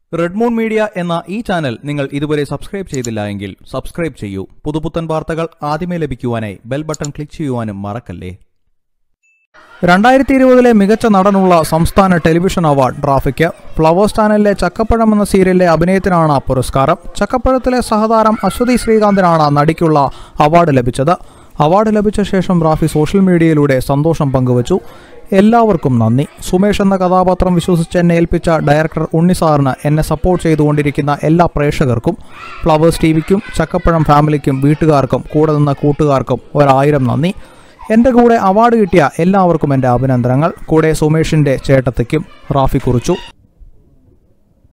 റെഡ്മൂൺ media എന്ന ഈ channel നിങ്ങൾ ഇതുവരെ സബ്സ്ക്രൈബ് ചെയ്തില്ല എങ്കിൽ സബ്സ്ക്രൈബ് ചെയ്യൂ പുതുപുത്തൻ വാർത്തകൾ ആദ്യമേ ലഭിക്കുവാനായി ബെൽ ബട്ടൺ ക്ലിക്ക് ചെയ്യുവാനും മറക്കല്ലേ രണ്ടായിരത്തി ഇരുപതിലെ മികച്ച നടനുള്ള സംസ്ഥാന ടെലിവിഷൻ അവാർഡ് ട്രാഫിക്ക് ഫ്ലവേഴ്സ് ചാനലിലെ ചക്കപ്പഴം എന്ന സീരിയലിലെ അഭിനയത്തിനാണ് പുരസ്കാരം ചക്കപ്പഴത്തിലെ സഹതാരം അശ്വതി ശ്രീകാന്തിനാണ് നടിക്കുള്ള അവാർഡ് ലഭിച്ചത് അവാർഡ് ലഭിച്ച ശേഷം റാഫി സോഷ്യൽ മീഡിയയിലൂടെ സന്തോഷം പങ്കുവച്ചു എല്ലാവർക്കും നന്ദി സുമേഷ് എന്ന കഥാപാത്രം വിശ്വസിച്ച് എന്നെ ഏൽപ്പിച്ച ഡയറക്ടർ ഉണ്ണിസാറിന് എന്നെ സപ്പോർട്ട് ചെയ്തുകൊണ്ടിരിക്കുന്ന എല്ലാ പ്രേക്ഷകർക്കും ഫ്ലവേഴ്സ് ടി വിക്കും ചക്കപ്പഴം ഫാമിലിക്കും വീട്ടുകാർക്കും കൂടെ നിന്ന കൂട്ടുകാർക്കും ഒരായിരം നന്ദി എൻ്റെ കൂടെ അവാർഡ് കിട്ടിയ എല്ലാവർക്കും എൻ്റെ അഭിനന്ദനങ്ങൾ കൂടെ സുമേഷിൻ്റെ ചേട്ടത്തിക്കും റാഫി കുറിച്ചു